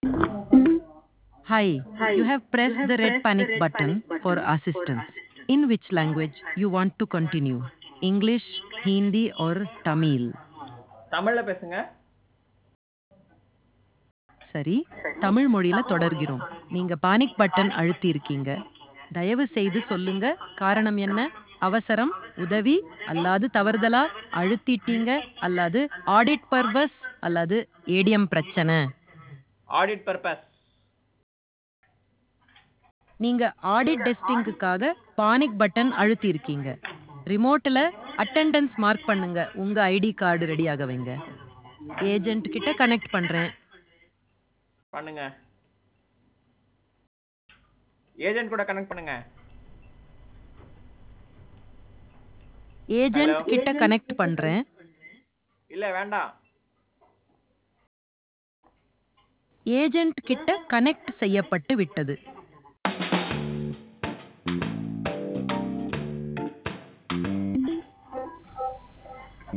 Hi, you have pressed the red panic button for assistance. In which language you want to continue? English, Hindi or Tamil? தமிழ்ல பேசுங்க சரி தமிழ் மொழியில தொடர்கிறோம் நீங்க panic button அழுத்தி இருக்கீங்க தயவு செய்து சொல்லுங்க காரணம் என்ன அவசரம் உதவி அல்லாது தவறுதலா அழுத்திட்டீங்க அல்லாது ஆடிட் பர்பஸ் அல்லாது ஏடிஎம் பிரச்சனை ஆடிட் பர்பஸ் நீங்க ஆடிட் டெஸ்டிங்குக்காக பானிக் பட்டன் அழுத்தி இருக்கீங்க ரிமோட்ல அட்டெண்டன்ஸ் மார்க் பண்ணுங்க உங்க ஐடி கார்டு ரெடியாக வைங்க ஏஜென்ட் கிட்ட கனெக்ட் பண்றேன் பண்ணுங்க ஏஜென்ட் கூட கனெக்ட் பண்ணுங்க ஏஜென்ட் கிட்ட கனெக்ட் பண்றேன் இல்ல வேண்டாம் ஏஜென்ட் கிட்ட கனெக்ட் செய்யப்பட்டு விட்டது